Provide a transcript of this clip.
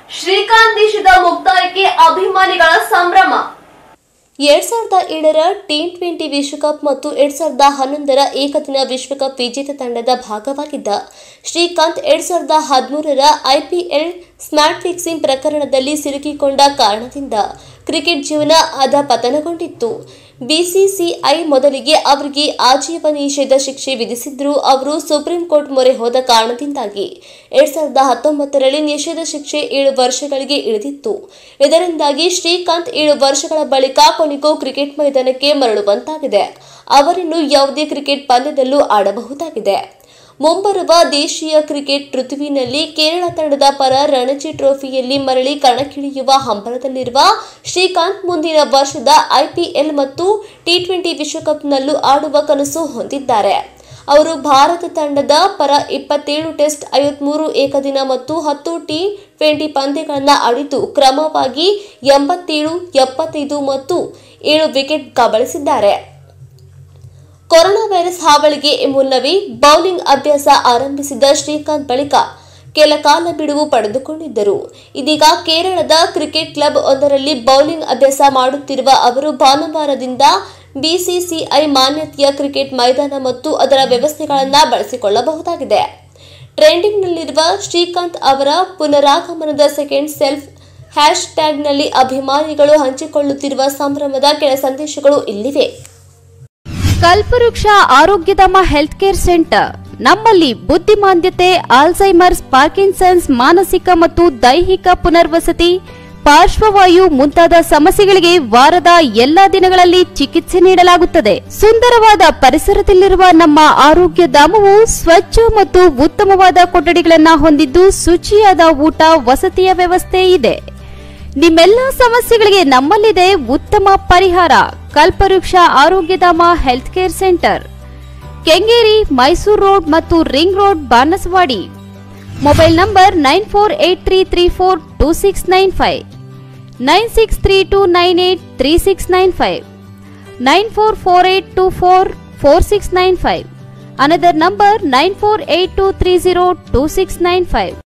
ಶ್ರೀಕಾಂತ್ ದೇಶದ ಮುಕ್ತಾಯಕ್ಕೆ ಅಭಿಮಾನಿಗಳ ಸಂಭ್ರಮ ಎರಡ್ ಸಾವಿರದ ಏಳರ ಟಿ ಟ್ವೆಂಟಿ ವಿಶ್ವಕಪ್ ಮತ್ತು ಎರಡ್ ಸಾವಿರದ ಹನ್ನೊಂದರ ಏಕದಿನ ವಿಶ್ವಕಪ್ ವಿಜೇತ ತಂಡದ ಭಾಗವಾಗಿದ್ದ ಶ್ರೀಕಾಂತ್ ಎರಡ್ ಸಾವಿರದ ಹದಿಮೂರರ ಐಪಿಎಲ್ ಸ್ಮಾರ್ಟ್ ಫಿಕ್ಸಿಂಗ್ ಪ್ರಕರಣದಲ್ಲಿ ಸಿಲುಕಿಕೊಂಡ ಕಾರಣದಿಂದ ಕ್ರಿಕೆಟ್ ಜೀವನ ಅಧಪತನಗೊಂಡಿತ್ತು ಬಿಸಿಸಿಐ ಮೊದಲಿಗೆ ಅವರಿಗೆ ಆಜೀವ ನಿಷೇಧ ಶಿಕ್ಷೆ ವಿಧಿಸಿದ್ರು ಅವರು ಸುಪ್ರೀಂ ಕೋರ್ಟ್ ಮೊರೆ ಹೋದ ಕಾರಣದಿಂದಾಗಿ ಎರಡ್ ಸಾವಿರದ ಹತ್ತೊಂಬತ್ತರಲ್ಲಿ ನಿಷೇಧ ಶಿಕ್ಷೆ ಏಳು ವರ್ಷಗಳಿಗೆ ಇಳಿದಿತ್ತು ಇದರಿಂದಾಗಿ ಶ್ರೀಕಾಂತ್ ಏಳು ವರ್ಷಗಳ ಬಳಿಕ ಕೊನೆಗೂ ಕ್ರಿಕೆಟ್ ಮೈದಾನಕ್ಕೆ ಮರಳುವಂತಾಗಿದೆ ಅವರಿನ್ನು ಯಾವುದೇ ಕ್ರಿಕೆಟ್ ಪಂದ್ಯದಲ್ಲೂ ಆಡಬಹುದಾಗಿದೆ ಮುಂಬರುವ ದೇಶೀಯ ಕ್ರಿಕೆಟ್ ಋತುವಿನಲ್ಲಿ ಕೇರಳ ತಂಡದ ಪರ ರಣಜಿ ಟ್ರೋಫಿಯಲ್ಲಿ ಮರಳಿ ಕಣಕ್ಕಿಳಿಯುವ ಹಂಬಲದಲ್ಲಿರುವ ಶ್ರೀಕಾಂತ್ ಮುಂದಿನ ವರ್ಷದ ಐಪಿಎಲ್ ಮತ್ತು ಟಿ ಟ್ವೆಂಟಿ ವಿಶ್ವಕಪ್ನಲ್ಲೂ ಆಡುವ ಕನಸು ಹೊಂದಿದ್ದಾರೆ ಅವರು ಭಾರತ ತಂಡದ ಪರ ಇಪ್ಪತ್ತೇಳು ಟೆಸ್ಟ್ ಐವತ್ಮೂರು ಏಕದಿನ ಮತ್ತು ಹತ್ತು ಟಿ ಟ್ವೆಂಟಿ ಪಂದ್ಯಗಳನ್ನು ಆಡಿದ್ದು ಕ್ರಮವಾಗಿ ಎಂಬತ್ತೇಳು ಎಪ್ಪತ್ತೈದು ಮತ್ತು ಏಳು ವಿಕೆಟ್ ಕಬಳಿಸಿದ್ದಾರೆ ಕೊರೋನಾ ವೈರಸ್ ಹಾವಳಿಗೆ ಮುನ್ನವೇ ಬೌಲಿಂಗ್ ಅಭ್ಯಾಸ ಆರಂಭಿಸಿದ ಶ್ರೀಕಾಂತ್ ಬಳಿಕ ಕೆಲ ಕಾಲ ಬಿಡುವು ಪಡೆದುಕೊಂಡಿದ್ದರು ಇದೀಗ ಕೇರಳದ ಕ್ರಿಕೆಟ್ ಕ್ಲಬ್ ಒಂದರಲ್ಲಿ ಬೌಲಿಂಗ್ ಅಭ್ಯಾಸ ಮಾಡುತ್ತಿರುವ ಅವರು ಭಾನುವಾರದಿಂದ ಬಿಸಿಸಿಐ ಮಾನ್ಯತೆಯ ಕ್ರಿಕೆಟ್ ಮೈದಾನ ಮತ್ತು ಅದರ ವ್ಯವಸ್ಥೆಗಳನ್ನು ಬಳಸಿಕೊಳ್ಳಬಹುದಾಗಿದೆ ಟ್ರೆಂಡಿಂಗ್ನಲ್ಲಿರುವ ಶ್ರೀಕಾಂತ್ ಅವರ ಪುನರಾಗಮನದ ಸೆಕೆಂಡ್ ಸೆಲ್ಫ್ ಹ್ಯಾಶ್ ಟ್ಯಾಗ್ನಲ್ಲಿ ಅಭಿಮಾನಿಗಳು ಹಂಚಿಕೊಳ್ಳುತ್ತಿರುವ ಸಂಭ್ರಮದ ಕೆಲ ಸಂದೇಶಗಳು ಇಲ್ಲಿವೆ ಕಲ್ಪವೃಕ್ಷ ಆರೋಗ್ಯಧಾಮ ಹೆಲ್ತ್ ಕೇರ್ ಸೆಂಟರ್ ನಮ್ಮಲ್ಲಿ ಬುದ್ಧಿಮಾಂದ್ಯತೆ ಆಲ್ಝೈಮರ್ಸ್ ಪಾರ್ಕಿನ್ಸನ್ಸ್ ಮಾನಸಿಕ ಮತ್ತು ದೈಹಿಕ ಪುನರ್ವಸತಿ ಪಾರ್ಶ್ವವಾಯು ಮುಂತಾದ ಸಮಸ್ಯೆಗಳಿಗೆ ವಾರದ ಎಲ್ಲಾ ದಿನಗಳಲ್ಲಿ ಚಿಕಿತ್ಸೆ ನೀಡಲಾಗುತ್ತದೆ ಸುಂದರವಾದ ಪರಿಸರದಲ್ಲಿರುವ ನಮ್ಮ ಆರೋಗ್ಯ ಧಾಮವು ಸ್ವಚ್ಛ ಮತ್ತು ಉತ್ತಮವಾದ ಕೊಠಡಿಗಳನ್ನು ಹೊಂದಿದ್ದು ಶುಚಿಯಾದ ಊಟ ವಸತಿಯ ವ್ಯವಸ್ಥೆ ಇದೆ ನಿಮ್ಮೆಲ್ಲ ಸಮಸ್ಯೆಗಳಿಗೆ ನಮ್ಮಲ್ಲಿದೆ ಉತ್ತಮ ಪರಿಹಾರ Kalpavriksha Arogyadhama health care centre Kengeri Mysore road ಮತ್ತು ring road Banasawadi mobile number nine four eight three three four two six nine five nine six three two nine eight three six nine five nine four four eight two four four six nine five another number nine four eight two three zero two six nine five